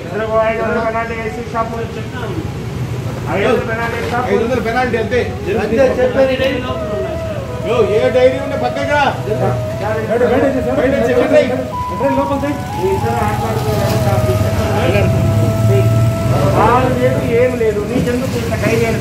ఇద్దరు ఐదు వందల పెనాల్టీ వేసి షాపు ఐదు వందల పెనాల్టీ వేసి షాపు ఐదు వందల పెనాల్టీ అంతే అంతే చెప్పేది యో, ఏ డైరీ ఉంటే పక్కగా బయట చెప్పండి ఈ ఇద్దరు ఆటలాడుకోవడానికి షాపు ఇచ్చారు. వాళ్ళు లేదు ఏం లేదు నీకెందుకు ఇంత ఖైదీ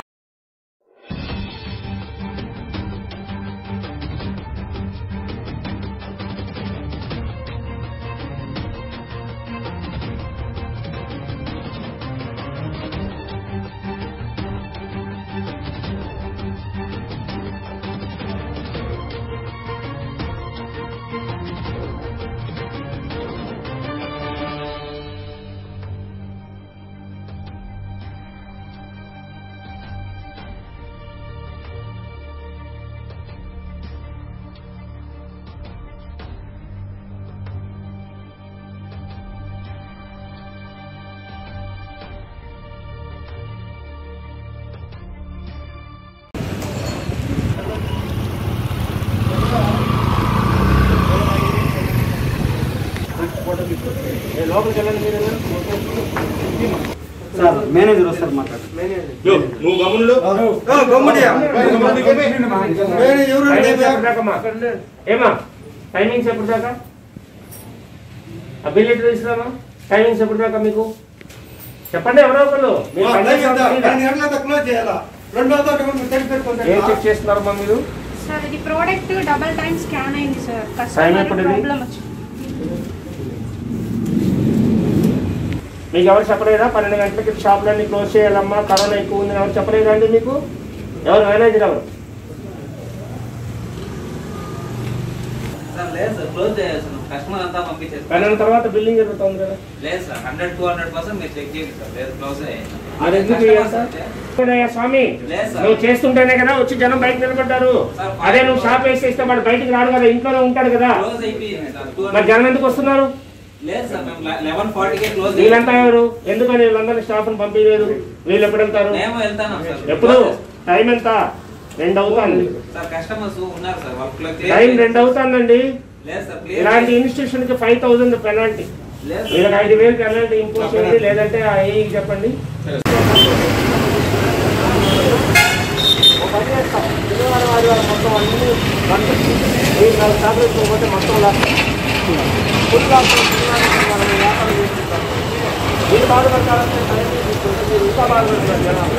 లోపలికి వెళ్ళండి మీరు సార్ మేనేజర్ వస్తారు మాట్లాడు యో, నువ్వు గమనుడు టైమింగ్స్ ఎప్పుడు దాకా అమ్మా? ఏమా టైమింగ్స్ ఎప్పుడు దాకా ఆ బిల్ ఎట్లా తీసుకురామా టైమింగ్స్ ఎప్పుడు దాకా మీకు చెప్పండి ఎవరో ఒకళ్ళు మీరు పని చేస్తున్నారు క్లోజ్ చేయాలా రెండో ఏం చెక్ చేస్తున్నారమ్మా మీరు సార్ ఇది ప్రోడక్ట్ డబల్ టైం స్కాన్ అయింది సార్ Time కస్టమర్ ఎప్పుడు ఇది? ప్రాబ్లం వచ్చింది మీకు ఎవరు చెప్పలేదా పన్నెండు గంటలకి షాపులన్నీ క్లోజ్ చేయాలమ్మా కరోనా ఎక్కువ ఉంది ఎవరు చెప్పలేదా అండి మీకు ఎవరు మేనేజర్ ఎవరు సార్ లేదు సార్ క్లోజ్ చేయాలి కస్టమర్ అంతా పంపించేసి పన్నెండు తర్వాత బిల్లింగ్ జరుగుతుంది కదా లేదు sir hundred two hundred percent మీరు చెక్ చేయండి సార్ లేదు క్లోజ్ మరి ఎందుకు చేయాలి సార్ లేదయ్యా స్వామి లేదు సార్. నువ్వు చేస్తుంటేనే కదా వచ్చి జనం బయట నిలబడ్డారు సార్, అదే నువ్వు షాప్ వేసి ఇస్తే వాడు బయటికి రాడు కదా ఇంట్లోనే ఉంటాడు కదా క్లోజ్ అయిపోయింది సార్ టూ మరి జనం ఎందుకు వస్తున్నారు లేదు సార్ మేము లెవెన్ ఫార్టీకే క్లోజ్ వీళ్ళంతా ఎవరు ఎందుకని వీళ్ళందరినీ స్టాఫ్ పంపించలేదు వీళ్ళు ఎప్పుడు వెళ్తారు మేము వెళ్తాను సార్ ఎప్పుడు టైం ఎంత రెండు అవుతుంది సార్ కస్టమర్స్ ఉన్నారు సార్ వాళ్ళు క్లోజ్ టైం రెండు అవుతుందండి లేదు సార్ ఇలాంటి క్లియర్ ఇన్స్టిట్యూషన్ కి ఫైవ్ థౌసండ్ పెనాల్టీ లేదు వీళ్ళకి సార్ ఐదు వేలు పెనాల్టీ ఇంపోజ్ చేయండి లేదంటే ఆ ఏఈకి చెప్పండి ఓ పని చేస్తాం. శనివారం, ఆదివారం మొత్తం అన్ని బంద్. ఈ నాలుగు షాపులు వేసుకోకపోతే మొత్తం లాస్. ఫుల్ లాస్ శనివారం, ఆదివారం వ్యాపారం చేసుకుంటాం. మీరు బాధపడతారంటే టైం తీసుకుంటే మీరు ఇంకా బాధపడతారు జనాలు.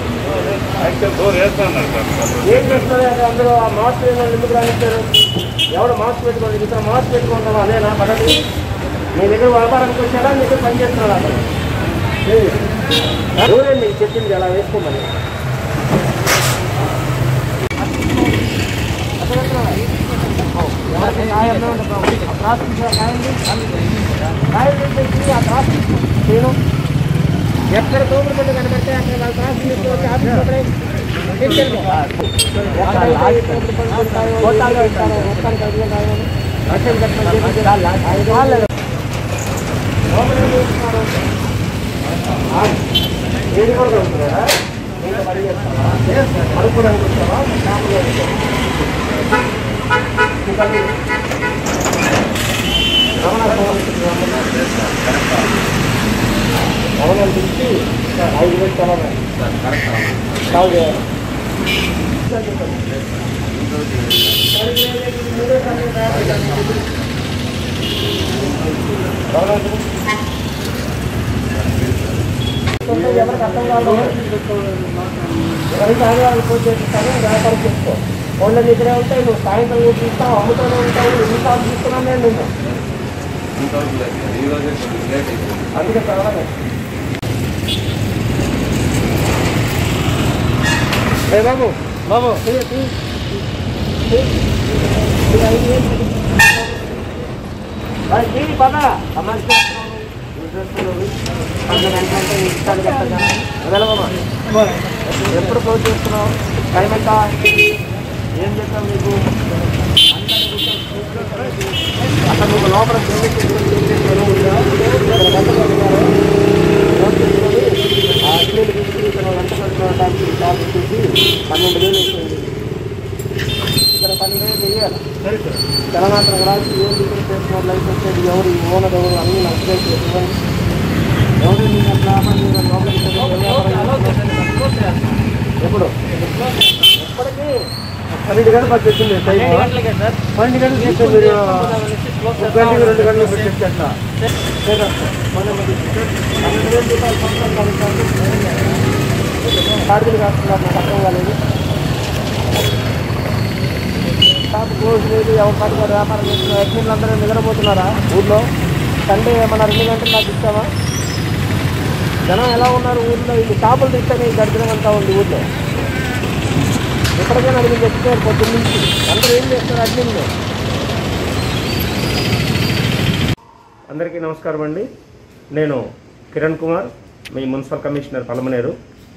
ఏం చేస్తున్నారు అంటే అందరూ ఆ మాస్క్ వేసుకొని ఎందుకు రానిచ్చారు ఎవరు మాస్క్ పెట్టుకోండి ఇక్కడ మాస్క్ పెట్టుకుంటారు అదేనా పడది మీ దగ్గర వ్యాపారానికి వచ్చారా మీ దగ్గర పని చేస్తున్నారా అతను ఎవరే మీకు చెప్పింది అలా వేసుకోమని ఎవరికి కాయన్నా ఉండదు. ఆ క్రాస్ తీసి కాయండి కాయండి తెచ్చి ఆ క్రాస్ నేను ఎక్కడ తోపుడు పెట్టి కనబడితే అక్కడ వాళ్ళ క్రాస్ తీసుకొచ్చి ఆఫీస్ లోపలే తీసుకెళ్ళిపో. ఎక్కడైతే తోపుడు పళ్ళు ఉంటాయో, గోతాల్లో ఇస్తారో, మొత్తానికి ఐదు వేలు కావాలి. లక్షలు కట్టమని చెప్పి ఐదు వాళ్ళు లోపల ఏం చేస్తున్నారు? ఆ, ఏది కూడా కడుగుతున్నారా? ఇంకా మరీ చేస్తావా? కడుక్కోడానికి వచ్చావా? షాపులో వచ్చావా? ఇంకా మీరు రమణ భవనం పిలిచి ఐదు వేలు తెలంగాణ కాల్ చేయాలి భవనం పిలిచి ఎవరికి అర్థం కాదు ఎవరికి ఆదివారం పూజ చేపిస్తాను వ్యాపారం చేసుకో ఫోన్లో దగ్గరే ఉంటాయి నువ్వు సాయంత్రం కూడా తీస్తావు అమ్ముతూనే ఉంటావు ఎన్నిసార్లు తీసుకున్నాను నేను నిన్ను అందుకే కావాలి ఏ బాబు బాబు టీవీ పద సమాజ్ ఎప్పుడు క్లోజ్ చేస్తున్నావు టైం ఎంత ఏం చేస్తావు మీకు అక్కడ మీకు లోపల పన్నెండు వేలు వస్తుంది ఇక్కడ పన్నెండు వేలు వేయాలి తెలంగాణ రాసి ఏం బిజినెస్ చేస్తున్నారు లైసెన్స్ ఎవరు ఈ ఓనర్ ఎవరు అన్ని నాకు ఇవ్వండి ఎవరు నిన్ను అట్లా ఆపండి, మీరు లోపలికి వెళ్ళి ఎప్పుడు ఎప్పటికీ పన్నెండు గంటలు మాకు చెప్పింది టైం పన్నెండు గంటలు చెప్తే మీరు ఒక గంటకి రెండు గంటలు పెట్టి చెప్తే ఎట్లా లేదా? మొన్న మరి పన్నెండు వేల రూపాయలు సంవత్సరం కాదు కార్డులు కాస్తున్నారు నాకు అర్థం కాలేదు షాప్ క్లోజ్ లేదు ఎవరి పాటు వారు వ్యాపారం చేస్తున్నారు అడ్మిన్లు అందరూ నిద్రపోతున్నారా ఊర్లో సండే ఏమన్నా రెండు గంటలు నాకు ఇస్తామా జనం ఎలా ఉన్నారు ఊర్లో ఇది షాపులు తీస్తేనే ఈ దరిద్రం అంతా ఉంది ఊర్లో ఎప్పటికైనా అడిగి చెప్తారు పొద్దున్న నుంచి అందరూ ఏం చేస్తున్నారు అడ్మిన్లు అందరికీ నమస్కారం అండి నేను కిరణ్ కుమార్ మీ మున్సిపల్ కమిషనర్ పలమనేరు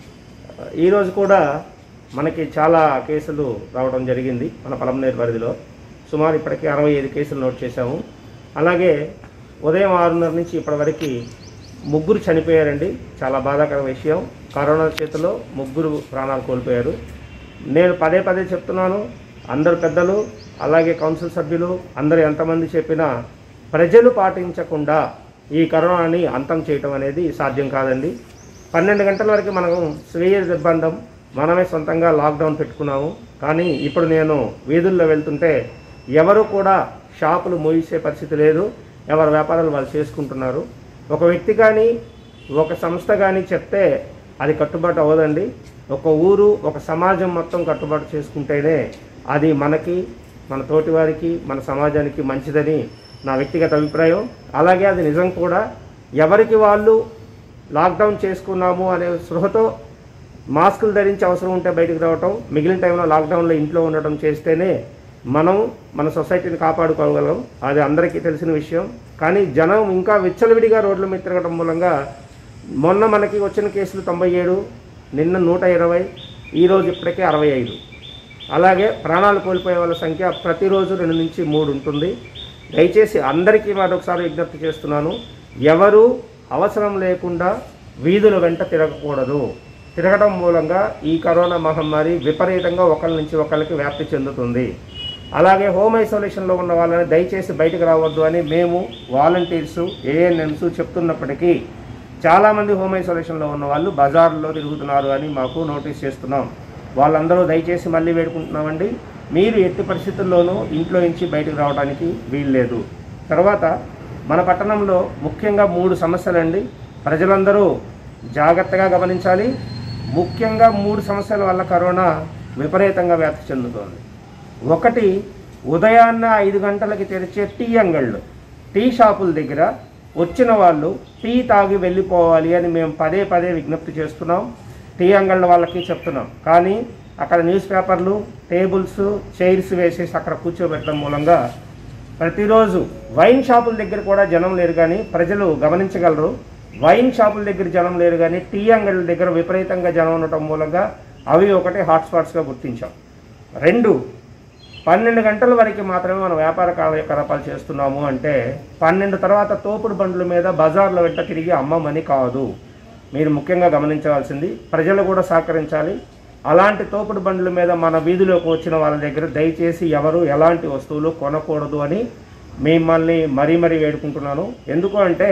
ఈరోజు కూడా మనకి చాలా కేసులు రావడం జరిగింది మన పలమనేరు పరిధిలో సుమారు ఇప్పటికీ అరవై ఐదు కేసులు నోట్ చేశాము అలాగే ఉదయం ఆరున్నర నుంచి ఇప్పటివరకు ముగ్గురు చనిపోయారండి చాలా బాధాకర విషయం కరోనా చేతిలో ముగ్గురు ప్రాణాలు కోల్పోయారు నేను పదే పదే చెప్తున్నాను అందరు పెద్దలు అలాగే కౌన్సిల్ సభ్యులు అందరూ ఎంతమంది చెప్పినా ప్రజలు పాటించకుండా ఈ కరోనాని అంతం చేయటం అనేది సాధ్యం కాదండి పన్నెండు గంటల వరకు మనం స్వీయ నిర్బంధం మనమే సొంతంగా లాక్డౌన్ పెట్టుకున్నాము కానీ ఇప్పుడు నేను వీధుల్లో వెళ్తుంటే ఎవరు కూడా షాపులు మూసే పరిస్థితి లేదు ఎవరి వ్యాపారాలు వాళ్ళు చేసుకుంటున్నారు ఒక వ్యక్తి కానీ ఒక సంస్థ కానీ చెప్తే అది కట్టుబాటు అవ్వదండి ఒక ఊరు ఒక సమాజం మొత్తం కట్టుబాటు చేసుకుంటేనే అది మనకి మన తోటి వారికి మన సమాజానికి మంచిదని నా వ్యక్తిగత అభిప్రాయం అలాగే అది నిజం కూడా ఎవరికి వాళ్ళు లాక్డౌన్ చేసుకున్నాము అనే స్పృహతో మాస్కులు ధరించి అవసరం ఉంటే బయటకు రావటం మిగిలిన టైంలో లాక్డౌన్లో ఇంట్లో ఉండటం చేస్తేనే మనం మన సొసైటీని కాపాడుకోగలం అది అందరికీ తెలిసిన విషయం కానీ జనం ఇంకా విచ్చలవిడిగా రోడ్ల మీద తిరగడం మూలంగా మొన్న మనకి వచ్చిన కేసులు తొంభై ఏడు నిన్న నూట ఇరవై ఈరోజు ఇప్పటికే అరవై ఐదు అలాగే ప్రాణాలు కోల్పోయే వాళ్ళ సంఖ్య ప్రతిరోజు రెండు నుంచి మూడు ఉంటుంది దయచేసి అందరికీ మరొకసారి విజ్ఞప్తి చేస్తున్నాను ఎవరు అవసరం లేకుండా వీధుల వెంట తిరగకూడదు తిరగడం మూలంగా ఈ కరోనా మహమ్మారి విపరీతంగా ఒకరి నుంచి ఒకరికి వ్యాప్తి చెందుతుంది అలాగే హోమ్ ఐసోలేషన్లో ఉన్న వాళ్ళని దయచేసి బయటకు రావద్దు అని మేము వాలంటీర్స్ ఏఎన్ఎంస్ చెప్తున్నప్పటికీ చాలామంది హోమ్ ఐసోలేషన్లో ఉన్న వాళ్ళు బజార్లో తిరుగుతున్నారు అని మాకు నోటీస్ చేస్తున్నాం వాళ్ళందరూ దయచేసి మళ్ళీ వేడుకుంటున్నామండి మీరు ఎట్టి పరిస్థితుల్లోనూ ఇంట్లో నుంచి బయటకు రావడానికి వీల్లేదు తర్వాత మన పట్టణంలో ముఖ్యంగా మూడు సమస్యలండి ప్రజలందరూ జాగ్రత్తగా గమనించాలి ముఖ్యంగా మూడు సమస్యల వల్ల కరోనా విపరీతంగా వ్యాప్తి చెందుతోంది ఒకటి ఉదయాన్న ఐదు గంటలకి తెరిచే టీ అంగళ్ళు టీ షాపుల దగ్గర వచ్చిన వాళ్ళు టీ తాగి వెళ్ళిపోవాలి అని మేము పదే పదే విజ్ఞప్తి చేస్తున్నాం టీ అంగళ్ళ వాళ్ళకి చెప్తున్నాం కానీ అక్కడ న్యూస్ పేపర్లు టేబుల్స్ చైర్స్ వేసేసి అక్కడ కూర్చోబెట్టడం మూలంగా ప్రతిరోజు వైన్ షాపుల దగ్గర కూడా జనం లేరు కానీ ప్రజలు గమనించగలరు వైన్ షాపుల దగ్గర జనం లేరు కానీ టీ అంగళ్ళ దగ్గర విపరీతంగా జనం ఉండటం మూలంగా అవి ఒకటి హాట్స్పాట్స్గా గుర్తించాం రెండు పన్నెండు గంటల వరకు మాత్రమే మనం వ్యాపార కార్యకలాపాలు చేస్తున్నాము అంటే పన్నెండు తర్వాత తోపుడు బండ్ల మీద బజార్ల వెంట తిరిగి అమ్మమని కాదు మీరు ముఖ్యంగా గమనించవలసింది ప్రజలు కూడా సహకరించాలి అలాంటి తోపుడు బండ్ల మీద మన వీధిలోకి వచ్చిన వాళ్ళ దగ్గర దయచేసి ఎవరు ఎలాంటి వస్తువులు కొనకూడదు అని మిమ్మల్ని మరీ మరీ వేడుకుంటున్నాను ఎందుకు అంటే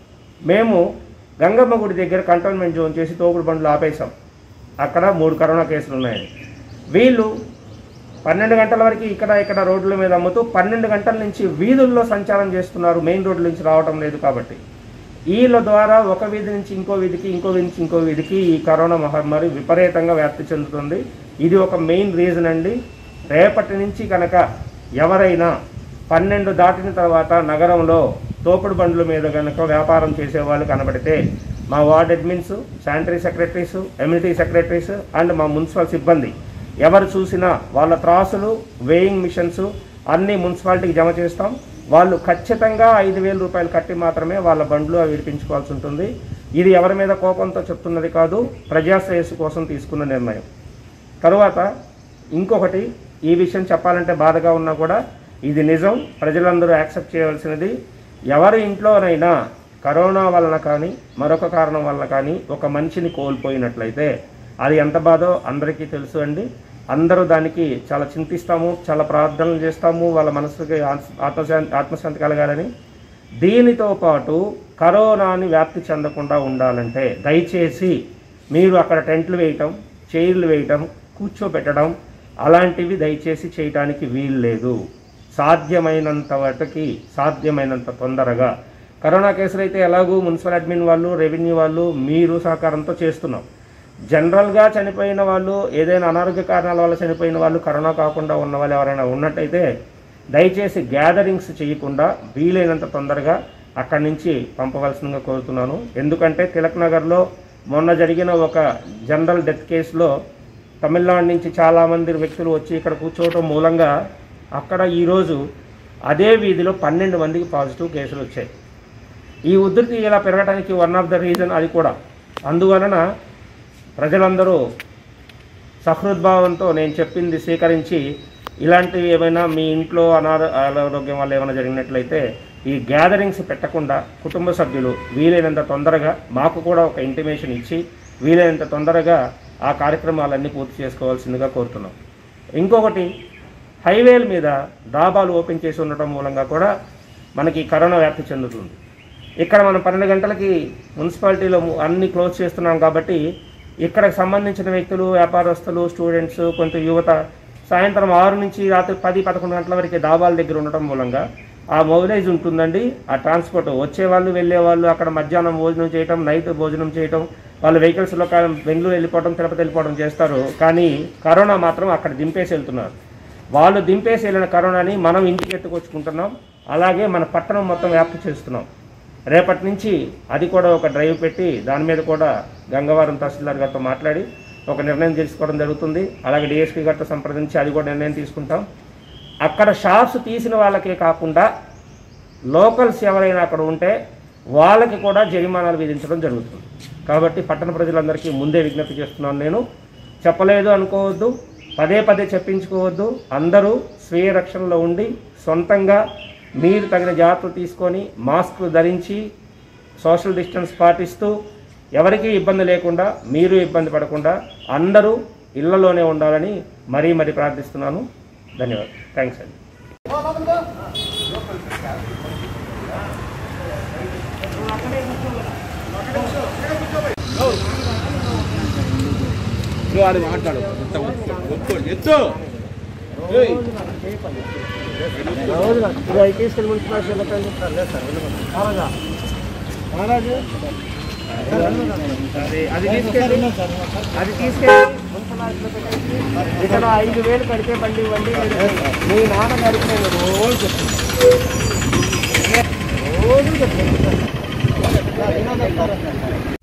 మేము గంగమ్మ గుడి దగ్గర కంటోన్మెంట్ జోన్ చేసి తోపుడు బండ్లు ఆపేశాం అక్కడ మూడు కరోనా కేసులు ఉన్నాయని వీళ్ళు పన్నెండు గంటల వరకు ఇక్కడ ఇక్కడ రోడ్ల మీద అమ్ముతూ పన్నెండు గంటల నుంచి వీధుల్లో సంచారం చేస్తున్నారు మెయిన్ రోడ్ల నుంచి రావటం లేదు కాబట్టి వీళ్ళ ద్వారా ఒక వీధి నుంచి ఇంకో వీధికి ఇంకో వీధి నుంచి ఇంకో వీధికి ఈ కరోనా మహమ్మారి విపరీతంగా వ్యాప్తి చెందుతుంది ఇది ఒక మెయిన్ రీజన్ అండి రేపటి నుంచి కనుక ఎవరైనా పన్నెండు దాటిన తర్వాత నగరంలో తోపుడు బండ్ల మీద కనుక వ్యాపారం చేసే వాళ్ళు కనబడితే మా ward admins sanitary secretaries amenity secretaries and మా మున్సిపల్ సిబ్బంది ఎవరు చూసినా వాళ్ళ త్రాసులు వేయింగ్ మిషన్స్ అన్ని మున్సిపాలిటీకి జమ చేస్తాం వాళ్ళు ఖచ్చితంగా ఐదు వేల రూపాయలు కట్టి మాత్రమే వాళ్ళ బండ్లు అవి విడిపించుకోవాల్సి ఉంటుంది ఇది ఎవరి మీద కోపంతో చెప్తున్నది కాదు ప్రజాశ్రేయస్సు కోసం తీసుకున్న నిర్ణయం తరువాత ఇంకొకటి ఈ విషయం చెప్పాలంటే బాధగా ఉన్నా కూడా ఇది నిజం ప్రజలందరూ యాక్సెప్ట్ చేయవలసినది ఎవరి ఇంట్లోనైనా కరోనా వలన కానీ మరొక కారణం వలన కానీ ఒక మనిషిని కోల్పోయినట్లయితే అది ఎంత బాధో అందరికీ తెలుసు అండి అందరూ దానికి చాలా చింతిస్తాము చాలా ప్రార్థనలు చేస్తాము వాళ్ళ మనసుకి ఆత్మ- ఆత్మశాంతి ఆత్మశాంతి కలగాలని దీనితో పాటు కరోనాని వ్యాప్తి చెందకుండా ఉండాలంటే దయచేసి మీరు అక్కడ టెంట్లు వేయటం చైర్లు వేయటం కూర్చోబెట్టడం అలాంటివి దయచేసి చేయటానికి వీలు లేదు సాధ్యమైనంత వాటికి సాధ్యమైనంత తొందరగా కరోనా కేసులు అయితే ఎలాగూ మున్సిపల్ అడ్మిన్ వాళ్ళు రెవెన్యూ వాళ్ళు మీరు సహకారంతో చేస్తున్నాం జనరల్గా చనిపోయిన వాళ్ళు ఏదైనా అనారోగ్య కారణాల వల్ల చనిపోయిన వాళ్ళు కరోనా కాకుండా ఉన్న వాళ్ళు ఎవరైనా ఉన్నట్టయితే దయచేసి గ్యాదరింగ్స్ చేయకుండా వీలైనంత తొందరగా అక్కడి నుంచి పంపవలసిందిగా కోరుతున్నాను ఎందుకంటే తిలక్ నగర్లో మొన్న జరిగిన ఒక జనరల్ డెత్ కేసులో తమిళనాడు నుంచి చాలామంది వ్యక్తులు వచ్చి ఇక్కడ కూర్చోవటం మూలంగా అక్కడ ఈరోజు అదే వీధిలో పన్నెండు మందికి పాజిటివ్ కేసులు వచ్చాయి ఈ ఉధృతి ఇలా పెరగడానికి వన్ ఆఫ్ ద రీజన్ అది కూడా అందువలన ప్రజలందరూ సహృద్భావంతో నేను చెప్పింది స్వీకరించి ఇలాంటివి ఏమైనా మీ ఇంట్లో అనారో అనారోగ్యం వల్ల ఏమైనా జరిగినట్లయితే ఈ గ్యాదరింగ్స్ పెట్టకుండా కుటుంబ సభ్యులు వీలైనంత తొందరగా మాకు కూడా ఒక ఇంటిమేషన్ ఇచ్చి వీలైనంత తొందరగా ఆ కార్యక్రమాలన్నీ పూర్తి చేసుకోవాల్సిందిగా కోరుతున్నాం ఇంకొకటి హైవేల మీద డాబాలు ఓపెన్ చేసి ఉండటం మూలంగా కూడా మనకి కరోనా వ్యాప్తి చెందుతుంది ఇక్కడ మనం పన్నెండు గంటలకి మున్సిపాలిటీలో ము- అన్ని క్లోజ్ చేస్తున్నాం కాబట్టి ఇక్కడికి సంబంధించిన వ్యక్తులు వ్యాపారస్తులు స్టూడెంట్స్ కొంత యువత సాయంత్రం ఆరు నుంచి రాత్రి పది పదకొండు గంటల వరకు డాబాల దగ్గర ఉండటం మూలంగా ఆ మొబిలైజ్ ఉంటుందండి ఆ ట్రాన్స్పోర్ట్ వచ్చే వాళ్ళు వెళ్ళే వాళ్ళు అక్కడ మధ్యాహ్నం భోజనం చేయటం నైట్ భోజనం చేయటం వాళ్ళు వెహికల్స్లో కా- బెంగళూరు వెళ్ళిపోవడం తిరుపతి వెళ్ళిపోవడం చేస్తారు కానీ కరోనా మాత్రం అక్కడ దింపేసి వెళ్తున్నారు వాళ్ళు దింపేసి వెళ్ళిన కరోనాని మనం ఇంటికి ఎత్తుకొచ్చుకుంటున్నాం అలాగే మన పట్టణం మొత్తం వ్యాప్తి చేస్తున్నాం రేపటి నుంచి అది కూడా ఒక డ్రైవ్ పెట్టి దాని మీద కూడా గంగవరం తహసీల్దార్ గారితో మాట్లాడి ఒక నిర్ణయం తీసుకోవడం జరుగుతుంది అలాగే డిఎస్పీ గారితో సంప్రదించి అది కూడా నిర్ణయం తీసుకుంటాం అక్కడ షాప్స్ తీసిన వాళ్ళకే కాకుండా లోకల్స్ ఎవరైనా అక్కడ ఉంటే వాళ్ళకి కూడా జరిమానాలు విధించడం జరుగుతుంది కాబట్టి పట్టణ ప్రజలందరికీ ముందే విజ్ఞప్తి చేస్తున్నాను నేను చెప్పలేదు అనుకోవద్దు పదే పదే చెప్పించుకోవద్దు అందరూ స్వీయ రక్షణలో ఉండి సొంతంగా మీరు తగిన జాగ్రత్తలు తీసుకొని మాస్క్ ధరించి సోషల్ డిస్టెన్స్ పాటిస్తూ ఎవరికీ ఇబ్బంది లేకుండా మీరు ఇబ్బంది పడకుండా అందరూ ఇళ్లలోనే ఉండాలని మరీ మరీ ప్రార్థిస్తున్నాను ధన్యవాదాలు థ్యాంక్స్ అండి నువ్వు ఆడ మాట్లాడు మొత్తం ఒప్పుకోడు ఎత్తు ఏయ్, తీసుకెళ్ళి మున్సిపాలిటీ అది అది తీసుకెళ్ళి అది తీసుకెళ్ళి మున్సిపాలిటీలో పెట్టేసి ఇక్కడ ఐదు వేలు కడితే బండి ఇవ్వండి మీ నాన్నగారికి నేను రోజు చెప్తాను రోజు చెప్తాను